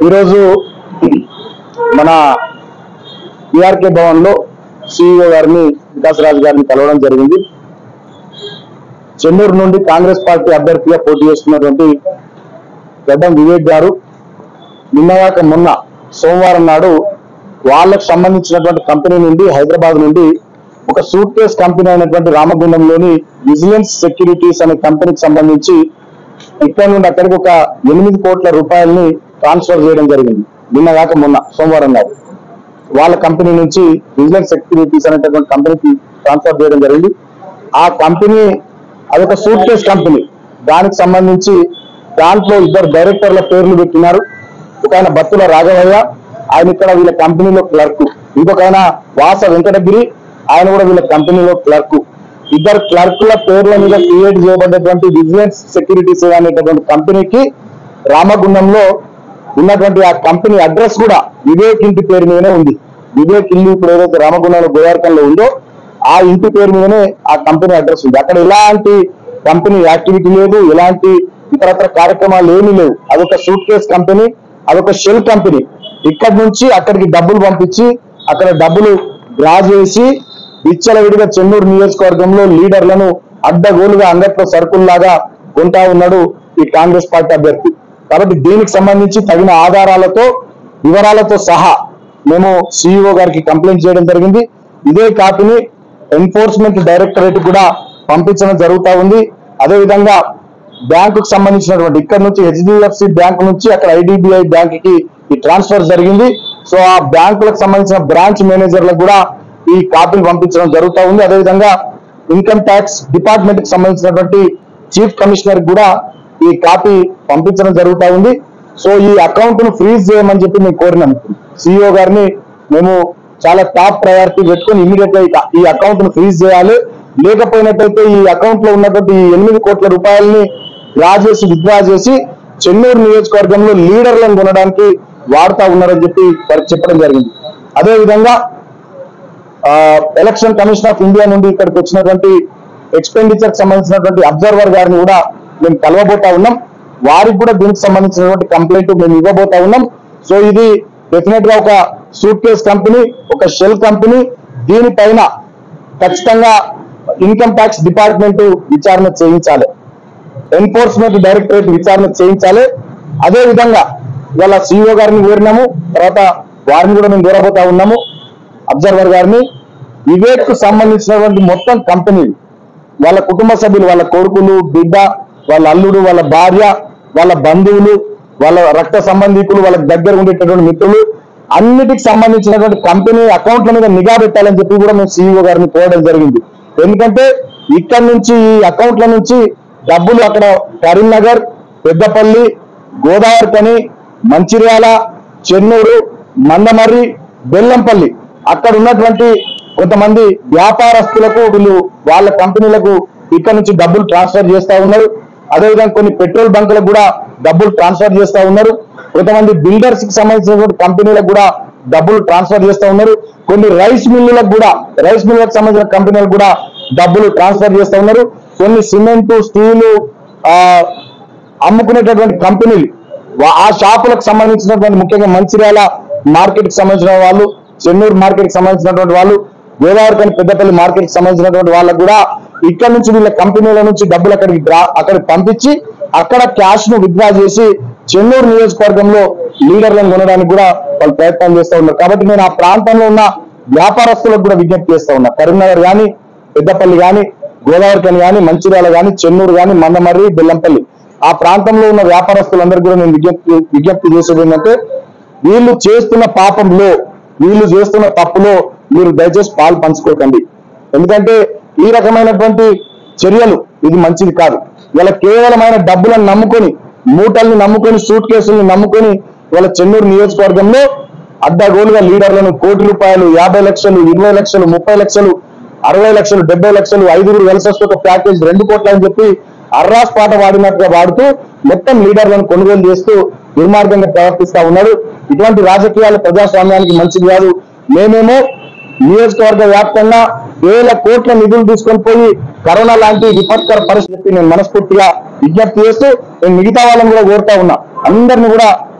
ఈరోజు మన పిఆర్కే భవన్ లో సిఇఓ గారిని వికాస్ రాజ్ గారిని కలవడం జరిగింది చెన్నూరు నుండి కాంగ్రెస్ పార్టీ అభ్యర్థిగా పోటీ చేస్తున్నటువంటి గడ్డం వివేక్ గారు నిన్నగాక మొన్న సోమవారం నాడు వాళ్ళకు సంబంధించినటువంటి కంపెనీ నుండి హైదరాబాద్ నుండి ఒక సూట్ కేస్ కంపెనీ అయినటువంటి రామగుండంలోని విజిలెన్స్ సెక్యూరిటీస్ అనే కంపెనీకి సంబంధించి ఇక్కడ నుండి అక్కడికి ఒక ఎనిమిది కోట్ల రూపాయలని ట్రాన్స్ఫర్ చేయడం జరిగింది నిన్న కాక మొన్న సోమవారం నాడు వాళ్ళ కంపెనీ నుంచి విజిలెన్స్ సెక్యూరిటీస్ అనేటటువంటి కంపెనీకి ట్రాన్స్ఫర్ చేయడం జరిగింది ఆ కంపెనీ అదొక సూట్ కేస్ కంపెనీ దానికి సంబంధించి దాంట్లో ఇద్దరు డైరెక్టర్ల పేర్లు పెట్టినారు ఒక ఆయన బత్తుల రాఘవయ్య ఆయన ఇక్కడ వీళ్ళ కంపెనీలో క్లర్క్ ఇంకొక ఆయన వాస వెంకటగిరి ఆయన కూడా వీళ్ళ కంపెనీలో క్లర్క్ ఇద్దరు క్లర్కుల పేర్ల మీద క్రియేట్ చేయబడ్డటువంటి విజిలెన్స్ సెక్యూరిటీస్ అనేటటువంటి కంపెనీకి రామగుండంలో ఉన్నటువంటి ఆ కంపెనీ అడ్రస్ కూడా వివేక్ ఇంటి పేరు మీదనే ఉంది వివేక్ ఇల్లు ఇప్పుడు ఏదైతే రామగుండంలో గోదావరికంలో ఉందో ఆ ఇంటి పేరు మీదనే ఆ కంపెనీ అడ్రస్ ఉంది అక్కడ ఎలాంటి కంపెనీ యాక్టివిటీ లేదు ఎలాంటి ఇతరత్ర కార్యక్రమాలు ఏమీ లేవు అదొక సూట్ కేస్ కంపెనీ అదొక షెల్ కంపెనీ ఇక్కడ నుంచి అక్కడికి డబ్బులు పంపించి అక్కడ డబ్బులు డ్రా చేసి విచ్చలవిడిగా చెన్నూరు నియోజకవర్గంలో లీడర్లను అడ్డగోలుగా అంగట్లో సరుకుల్లాగా కొంటా ఉన్నాడు ఈ కాంగ్రెస్ పార్టీ అభ్యర్థి కాబట్టి దీనికి సంబంధించి తగిన ఆధారాలతో వివరాలతో సహా మేము సిఇఓ గారికి కంప్లైంట్ చేయడం జరిగింది ఇదే కాపీని ఎన్ఫోర్స్మెంట్ డైరెక్టరేట్ కూడా పంపించడం జరుగుతా ఉంది అదేవిధంగా బ్యాంకుకు సంబంధించినటువంటి ఇక్కడ నుంచి హెచ్డిఎఫ్సి బ్యాంక్ నుంచి అక్కడ ఐడిబిఐ బ్యాంక్ కి ఈ ట్రాన్స్ఫర్ జరిగింది సో ఆ బ్యాంకులకు సంబంధించిన బ్రాంచ్ మేనేజర్లకు కూడా ఈ కాపీలు పంపించడం జరుగుతా ఉంది అదేవిధంగా ఇన్కమ్ ట్యాక్స్ డిపార్ట్మెంట్ కి సంబంధించినటువంటి చీఫ్ కమిషనర్ కూడా ఈ కాపీ పంపించడం జరుగుతా ఉంది సో ఈ అకౌంట్ ను ఫ్రీజ్ చేయమని చెప్పి మేము కోరినాం సిఇఓ గారిని మేము చాలా టాప్ ప్రయారిటీ పెట్టుకొని ఇమీడియట్ గా ఈ క- ఈ అకౌంట్ ను ఫ్రీజ్ చేయాలి లేకపోయినట్టయితే ఈ అకౌంట్ లో ఉన్నటువంటి ఈ ఎనిమిది కోట్ల రూపాయలని డ్రా చేసి విత్డ్రా చేసి చెన్నూరు నియోజకవర్గంలో లీడర్లను కొనడానికి వాడుతా ఉన్నారని చెప్పి వారికి చెప్పడం జరిగింది అదే విధంగా ఆ, ఎలక్షన్ కమిషన్ ఆఫ్ ఇండియా నుండి ఇక్కడికి వచ్చినటువంటి ఎక్స్పెండిచర్ కి సంబంధించినటువంటి అబ్జర్వర్ గారిని కూడా మేము కలవబోతా ఉన్నాం వారికి కూడా దీనికి సంబంధించినటువంటి కంప్లైంట్ మేము ఇవ్వబోతా ఉన్నాం సో ఇది డెఫినెట్ గా ఒక సూట్ కేస్ కంపెనీ ఒక షెల్ కంపెనీ దీనిపైన ఖచ్చితంగా ఇన్కమ్ ట్యాక్స్ డిపార్ట్మెంట్ విచారణ చేయించాలి ఎన్ఫోర్స్మెంట్ డైరెక్టరేట్ విచారణ చేయించాలి అదే విధంగా ఇవాళ సిఇఓ గారిని కోరినాము తర్వాత వారిని కూడా మేము కోరబోతా ఉన్నాము అబ్జర్వర్ గారిని వివేక్ కు సంబంధించినటువంటి మొత్తం కంపెనీలు వాళ్ళ కుటుంబ సభ్యులు వాళ్ళ కొడుకులు బిడ్డ వాళ్ళ అల్లుడు వాళ్ళ భార్య వాళ్ళ బంధువులు వాళ్ళ రక్త సంబంధికులు వాళ్ళకి దగ్గర ఉండేటటువంటి మిత్రులు అన్నిటికి సంబంధించినటువంటి కంపెనీ అకౌంట్ల మీద నిఘా పెట్టాలని చెప్పి కూడా మేము సిఇఓ గారిని కోరడం జరిగింది ఎందుకంటే ఇక్కడ నుంచి ఈ అకౌంట్ల నుంచి డబ్బులు అక్కడ కరీంనగర్ పెద్దపల్లి గోదావరి కని మంచిర్యాల చెన్నూరు మందమర్రి బెల్లంపల్లి అక్కడ ఉన్నటువంటి కొంతమంది వ్యాపారస్తులకు వీళ్ళు వాళ్ళ కంపెనీలకు ఇక్కడ నుంచి డబ్బులు ట్రాన్స్ఫర్ చేస్తా ఉన్నారు అదేవిధంగా కొన్ని పెట్రోల్ బంకులకు కూడా డబ్బులు ట్రాన్స్ఫర్ చేస్తా ఉన్నారు కొంతమంది బిల్డర్స్ కి సంబంధించినటువంటి కంపెనీలకు కూడా డబ్బులు ట్రాన్స్ఫర్ చేస్తా ఉన్నారు కొన్ని రైస్ మిల్లులకు కూడా రైస్ మిల్లులకు సంబంధించిన కంపెనీలకు కూడా డబ్బులు ట్రాన్స్ఫర్ చేస్తా ఉన్నారు కొన్ని సిమెంట్ స్టీలు ఆ అమ్ముకునేటటువంటి కంపెనీలు వా- ఆ షాపులకు సంబంధించినటువంటి ముఖ్యంగా మంచిర్యాల మార్కెట్ కి సంబంధించిన వాళ్ళు చెన్నూరు మార్కెట్ కి సంబంధించినటువంటి వాళ్ళు గోదావరి కానీ పెద్దపల్లి మార్కెట్ కి సంబంధించినటువంటి వాళ్ళకు కూడా ఇక్కడ నుంచి వీళ్ళ కంపెనీల నుంచి డబ్బులు అక్కడికి డ్రా- అక్కడికి పంపించి అక్కడ క్యాష్ ను విత్డ్రా చేసి చెన్నూరు నియోజకవర్గంలో లీడర్లను కొనడానికి కూడా వాళ్ళు ప్రయత్నం చేస్తూ ఉన్నారు కాబట్టి నేను ఆ ప్రాంతంలో ఉన్న వ్యాపారస్తులకు కూడా విజ్ఞప్తి చేస్తా ఉన్నా కరీంనగర్ కానీ పెద్దపల్లి కానీ గోదావరి కని కానీ మంచిర్యాల కానీ చెన్నూరు కానీ మందమర్రి బెల్లంపల్లి ఆ ప్రాంతంలో ఉన్న వ్యాపారస్తులందరూ కూడా నేను విజ్ఞప్తి విజ్ఞప్తి చేసేది ఏంటంటే వీళ్ళు చేస్తున్న పాపంలో వీళ్ళు చేస్తున్న తప్పులో మీరు దయచేసి పాలు పంచుకోకండి ఎందుకంటే ఈ రకమైనటువంటి చర్యలు ఇది మంచిది కాదు ఇలా కేవలమైన డబ్బులను నమ్ముకొని మూటల్ని నమ్ముకొని సూట్ కేసుల్ని నమ్ముకొని వాళ్ళ చెన్నూరు నియోజకవర్గంలో అడ్డగోలుగా లీడర్లను కోటి రూపాయలు యాభై లక్షలు ఇరవై లక్షలు ముప్పై లక్షలు అరవై లక్షలు డెబ్బై లక్షలు ఐదుగురు కలిసి వస్తే ఒక ప్యాకేజ్ రెండు కోట్లు అని చెప్పి అర్రాస్ పాట వాడినట్టుగా వాడుతూ మొత్తం లీడర్లను కొనుగోలు చేస్తూ దుర్మార్గంగా ప్రవర్తిస్తా ఉన్నాడు ఇటువంటి రాజకీయాలు ప్రజాస్వామ్యానికి మంచిది కాదు మేమేమో నియోజకవర్గ వ్యాప్తంగా వేల కోట్ల నిధులు తీసుకొని పోయి కరోనా లాంటి విపత్కర పరిస్థితి నేను మనస్ఫూర్తిగా విజ్ఞప్తి చేస్తూ నేను మిగతా వాళ్ళని కూడా కోరుతా ఉన్నా అందరిని కూడా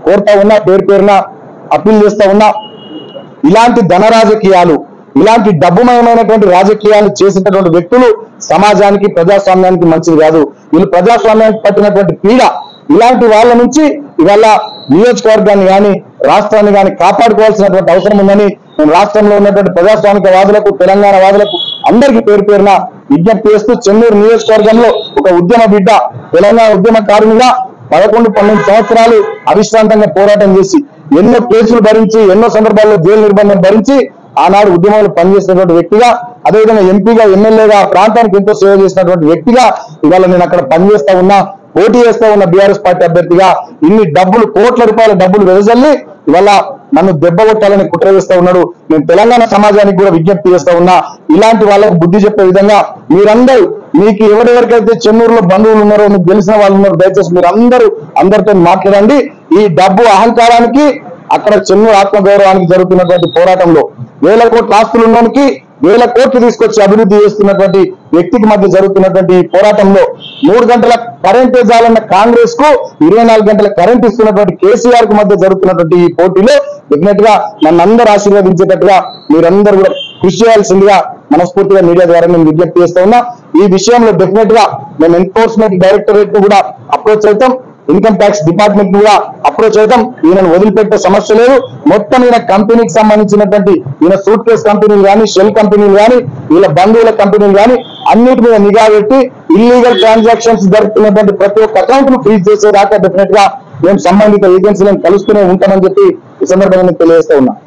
కోరుతా ఉన్నా పేరు పేరున అప్పీల్ చేస్తా ఉన్నా ఇలాంటి ధన రాజకీయాలు ఇలాంటి డబ్బుమయమైనటువంటి రాజకీయాలు చేసినటువంటి వ్యక్తులు సమాజానికి ప్రజాస్వామ్యానికి మంచిది కాదు వీళ్ళు ప్రజాస్వామ్యానికి పట్టినటువంటి పీడ ఇలాంటి వాళ్ళ నుంచి ఇవాళ నియోజకవర్గాన్ని కానీ రాష్ట్రాన్ని కానీ కాపాడుకోవాల్సినటువంటి అవసరం ఉందని నేను రాష్ట్రంలో ఉన్నటువంటి ప్రజాస్వామిక వాదులకు తెలంగాణ వాదులకు అందరికీ పేరు పేరున విజ్ఞప్తి చేస్తూ చెన్నూరు నియోజకవర్గంలో ఒక ఉద్యమ బిడ్డ తెలంగాణ ఉద్యమకారునిగా పదకొండు పన్నెండు సంవత్సరాలు అవిశ్రాంతంగా పోరాటం చేసి ఎన్నో కేసులు భరించి ఎన్నో సందర్భాల్లో జైలు నిర్బంధం భరించి ఆనాడు ఉద్యమంలో పనిచేసినటువంటి వ్యక్తిగా అదేవిధంగా ఎంపీగా ఎమ్మెల్యేగా ఆ ప్రాంతానికి ఎంతో సేవ చేసినటువంటి వ్యక్తిగా ఇవాళ నేను అక్కడ పనిచేస్తా ఉన్నా పోటీ చేస్తా ఉన్న బీఆర్ఎస్ పార్టీ అభ్యర్థిగా ఇన్ని డబ్బులు కోట్ల రూపాయల డబ్బులు వెదజల్లి ఇవాళ నన్ను దెబ్బ కొట్టాలని కుట్ర చేస్తా ఉన్నాడు నేను తెలంగాణ సమాజానికి కూడా విజ్ఞప్తి చేస్తా ఉన్నా ఇలాంటి వాళ్ళకు బుద్ధి చెప్పే విధంగా మీరందరూ మీకు ఎవరెవరికైతే చెన్నూరులో బంధువులు ఉన్నారో మీకు తెలిసిన వాళ్ళు ఉన్నారో దయచేసి మీరు అందరూ అందరితో మాట్లాడండి ఈ డబ్బు అహంకారానికి అక్కడ చెన్నూరు ఆత్మగౌరవానికి జరుగుతున్నటువంటి పోరాటంలో వేల కోట్ల ఆస్తులు ఉన్నోనికి వేల కోట్లు తీసుకొచ్చి అభివృద్ధి చేస్తున్నటువంటి వ్యక్తికి మధ్య జరుగుతున్నటువంటి ఈ పోరాటంలో మూడు గంటల కరెంట్ ఇవ్వాలన్న కాంగ్రెస్ కు ఇరవై నాలుగు గంటల కరెంట్ ఇస్తున్నటువంటి కేసీఆర్ కు మధ్య జరుగుతున్నటువంటి ఈ పోటీలో డెఫినెట్ గా నన్ను అందరూ ఆశీర్వదించేటట్టుగా మీరందరూ కూడా కృషి చేయాల్సిందిగా మనస్ఫూర్తిగా మీడియా ద్వారా నేను విజ్ఞప్తి చేస్తా ఉన్నా ఈ విషయంలో డెఫినెట్ గా మేము ఎన్ఫోర్స్మెంట్ డైరెక్టరేట్ ను కూడా అప్రోచ్ అవుతాం ఇన్కమ్ ట్యాక్స్ డిపార్ట్మెంట్ కూడా అప్రోచ్ అవుతాం ఈయనను వదిలిపెట్టే సమస్య లేదు మొత్తం ఈయన కంపెనీకి సంబంధించినటువంటి ఈయన సూట్ కేస్ కంపెనీలు కానీ షెల్ కంపెనీలు కానీ వీళ్ళ బంధువుల కంపెనీలు కానీ అన్నిటి మీద నిఘా పెట్టి ఇల్లీగల్ ట్రాన్సాక్షన్స్ జరుగుతున్నటువంటి ప్రతి ఒక్క అకౌంట్ ను ఫ్రీజ్ చేసేదాకా డెఫినెట్ గా మేము సంబంధిత ఏజెన్సీలను కలుస్తూనే ఉంటామని చెప్పి ఈ సందర్భంగా నేను తెలియజేస్తా ఉన్నా